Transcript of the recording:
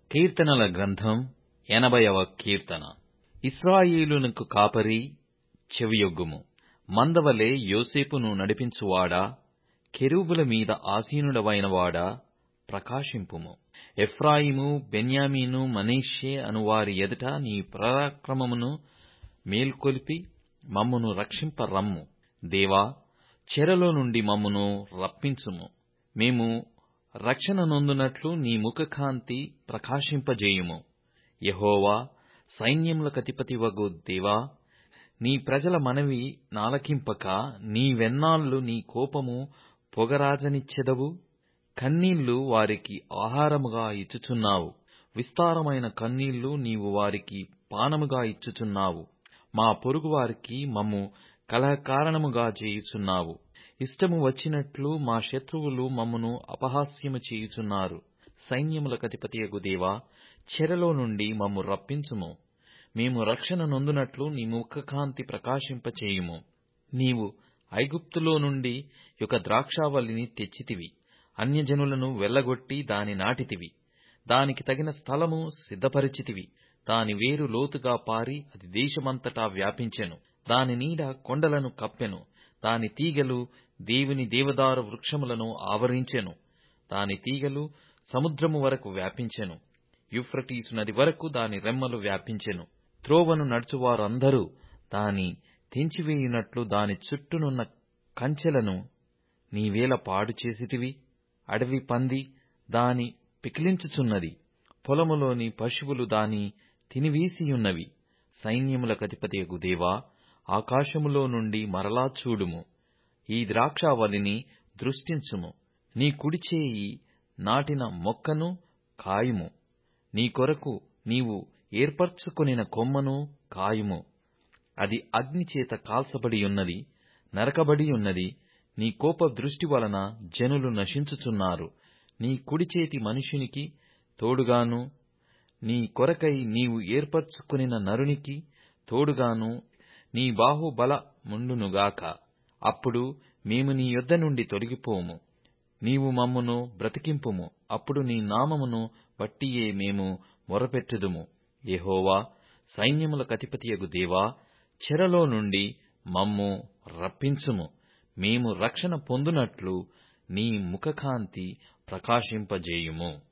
కీర్తనల గ్రంథం ఎనభైవ కీర్తన ఇశ్రాయేలునకు కాపరి చెవియొగ్గుము మందవలె యోసేపును నడిపించువాడా కెరూబుల మీద ఆసీనుడవైనవాడా ప్రకాశింపుము ఎఫ్రాయిము బెన్యామీను మనష్షే అనువారి ఎదుట నీ పరాక్రమమును మేల్కొలిపి మమ్మును రక్షింప రమ్ము దేవా చెరలో నుండి మమ్మును రప్పించుము మేము రక్షణ నొందునట్లు నీ ముఖకాంతి ప్రకాశింపజేయుము యెహోవా సైన్యములకధిపతివగు దేవా నీ ప్రజల మనవి నాలకింపక నీవెన్నాళ్లు నీ కోపము పొగరాజనిచ్చెదవు కన్నీళ్లు వారికి ఆహారముగా ఇచ్చుచున్నావు విస్తారమైన కన్నీళ్లు నీవు వారికి పానముగా ఇచ్చుచున్నావు మా పొరుగువారికి మమ్ము కలహకారణముగా చేయుచున్నావు ఇష్టము వచ్చినట్లు మా శత్రువులు మమ్మును అపహాస్యము చేయుచున్నారు సైన్యములకధిపతియగు దేవా చెరలో నుండి మమ్ము రప్పించుము మేము రక్షణ నొందునట్లు నీ ముఖకాంతి ప్రకాశింపచేయుము నీవు ఐగుప్తులో నుండి ఒక ద్రాక్షావల్లిని తెచ్చితివి అన్యజనులను వెళ్లగొట్టి దాని నాటితివి దానికి తగిన స్థలము సిద్ధపరచితివి దాని వేరు లోతుగా పారి అది దేశమంతటా వ్యాపించెను దాని నీడ కొండలను కప్పెను దాని తీగెలు దేవుని దేవదారు వృక్షములను ఆవరించెను దాని తీగెలు సముద్రము వరకు వ్యాపించెను యూఫ్రటీసు నది వరకు దాని రెమ్మలు వ్యాపించెను త్రోవను నడుచువారందరూ దాని తెంచివేయునట్లు దాని చుట్టూనున్న కంచెలను నీవేల పాడు చేసితివి అడవి పంది దాని పికిలించుచున్నది పొలములోని పశువులు దాని తినివేసియున్నవి సైన్యములకధిపతియగు దేవా ఆకాశములో నుండి మరలా చూడుము ఈ ద్రాక్షావల్లిని దృష్టించుము నీ కుడిచేయి నాటిన మొక్కను కాయుము నీ కొరకు నీవు ఏర్పరచుకొనిన కొమ్మను కాయుము అది అగ్నిచేత కాల్చబడియున్నది నరకబడియున్నది నీ కోప దృష్టి వలన జనులు నశించుచున్నారు నీ కుడిచేతి మనుషునికి తోడుగాను నీ కొరకై నీవు ఏర్పరచుకొనిన నరునికి తోడుగాను నీ బాహుబల ముండునుగాక అప్పుడు మేము నీ యొద్ద నుండి తొలగిపోము నీవు మమ్మును బ్రతికింపుము అప్పుడు నీ నామమును బట్టియే మేము మొరపెట్టుదుము యెహోవా సైన్యములకధిపతియగు దేవా చెరలో నుండి మమ్ము రప్పించుము మేము రక్షణ పొందునట్లు నీ ముఖకాంతి ప్రకాశింపజేయుము